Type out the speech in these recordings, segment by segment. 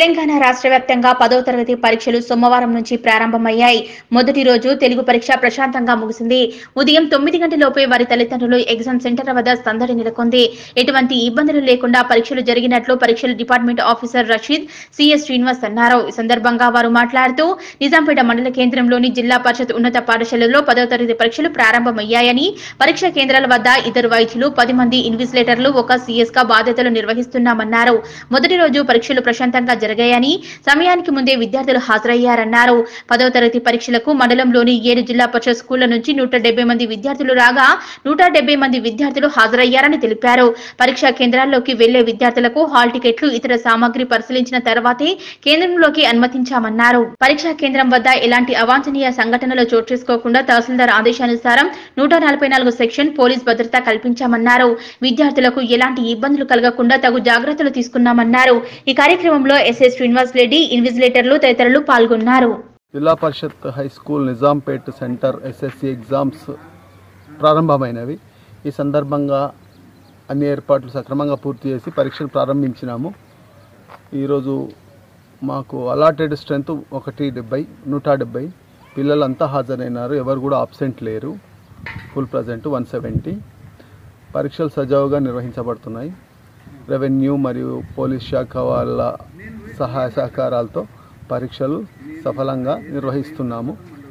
తెలంగాణ రాష్ట్ర వ్యాప్తంగా పదవ తరగతి పరీక్షలు సోమవారం నుంచి ప్రారంభమయ్యాయి మొదటి రోజు తెలుగు పరీక్ష ప్రశాంతంగా ముగిసింది ఉదయం తొమ్మిది గంటలలోపే వారి తల్లిదండ్రులు ఎగ్జామ్ సెంటర్ వద్ద సందడి నెలకొంది ఎటువంటి ఇబ్బందులు లేకుండా పరీక్షలు జరిగినట్లు పరీక్షల department officer Rashid C S Srinivas అన్నారు ఈ సందర్భంగా వారు మాట్లాడుతూ నిజాంపేట మండల కేంద్రంలోని జిల్లా పరిషత్ ఉన్నత పాఠశాలలో పదవ తరగతి పరీక్షలు ప్రారంభమయ్యాయని పరీక్షా కేంద్రాల వద్ద ఇద్దరు వైద్యులు పది మంది ఇన్విజిలేటర్లు ఒక సీఎస్ గా బాధ్యతలు నిర్వహిస్తున్నామన్నారు మొదటి రోజు పరీక్షలు ప్రశాంతంగా జరిగాయని సమయానికి ముందే విద్యార్థులు హాజరయ్యారన్నారు పదవ తరగతి పరీక్షలకు మండలంలోని ఏడు జిల్లా పరిషత్ స్కూళ్ల నుంచి నూట డెబ్బై మంది విద్యార్థులు రాగా నూట డెబ్బై మంది విద్యార్థులు హాజరయ్యారని తెలిపారు పరీక్షా కేంద్రాల్లోకి వెళ్లే విద్యార్థులకు హాల్ టికెట్లు ఇతర సామాగ్రి పరిశీలించిన తర్వాతే కేంద్రంలోకి అనుమతించామన్నారు పరీక్షా కేంద్రం వద్ద ఎలాంటి అవాంఛనీయ సంఘటనలు చోటు చేసుకోకుండా తహసీల్దార్ ఆదేశానుసారం నూట నలభై నాలుగు సెక్షన్ పోలీస్ భద్రత కల్పించామన్నారు విద్యార్థులకు ఎలాంటి ఇబ్బందులు కలగకుండా తగు జాగ్రత్తలు తీసుకున్నామన్నారు ఈ కార్యక్రమంలో ఎస్ఎస్ శ్రీనివాస్ రెడ్డి ఇన్విజిలేటర్లు తదితరులు పాల్గొన్నారు Zilla Parishad high school Nizampet centre SSC exams ప్రారంభమైనవి ఈ సందర్భంగా అన్ని ఏర్పాట్లు సక్రమంగా పూర్తి చేసి పరీక్షలు ప్రారంభించినాము ఈరోజు మాకు అలాటెడ్ స్ట్రెంత్ ఒకటి డెబ్బై నూట డెబ్బై పిల్లలంతా హాజరైనారు ఎవరు కూడా ఆబ్సెంట్ లేరు ఫుల్ ప్రజెంట్ వన్ సెవెంటీ పరీక్షలు సజావుగా నిర్వహించబడుతున్నాయి రెవెన్యూ మరియు పోలీస్ శాఖ వాళ్ళ సహాయ సహకారాలతో పరీక్షలు సఫలంగా నిర్వహిస్తున్నాము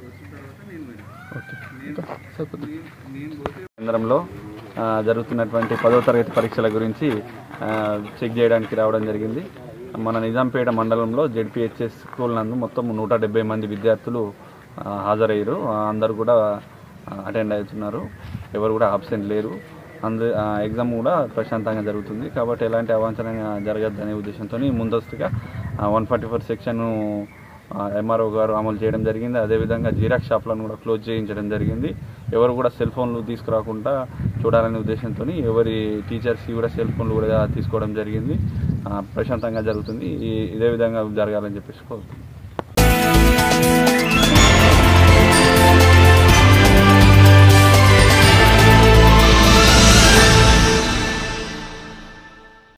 ఓకే ఇంకా సరిపోతుంది కేంద్రంలో ఆ, జరుగుతున్నటువంటి పదో తరగతి పరీక్షల గురించి ఆ, చెక్ చేయడానికి రావడం జరిగింది మన నిజాంపేట మండలంలో జెడ్పిహెచ్ఎస్ స్కూల్ నందు మొత్తం నూట డెబ్బై మంది విద్యార్థులు ఆ, హాజరయ్యారు ఆ, అందరూ కూడా అటెండ్ అవుతున్నారు ఎవరు కూడా ఆబ్సెంట్ లేరు అందు ఆ, ఎగ్జామ్ కూడా ప్రశాంతంగా జరుగుతుంది కాబట్టి ఎలాంటి అవాంఛనంగా జరగద్దనే ఉద్దేశంతో ముందస్తుగా one forty four section MRO గారు అమలు చేయడం జరిగింది అదేవిధంగా జీరాక్స్ షాప్లను కూడా క్లోజ్ చేయించడం జరిగింది ఎవరు కూడా సెల్ ఫోన్లు తీసుకురాకుండా చూడాలనే ఉద్దేశంతో ఎవరి టీచర్స్కి కూడా సెల్ ఫోన్లు కూడా తీసుకోవడం జరిగింది ఆ, ప్రశాంతంగా జరుగుతుంది ఈ- ఇదే విధంగా జరగాలని చెప్పేసి కోరుతున్నాను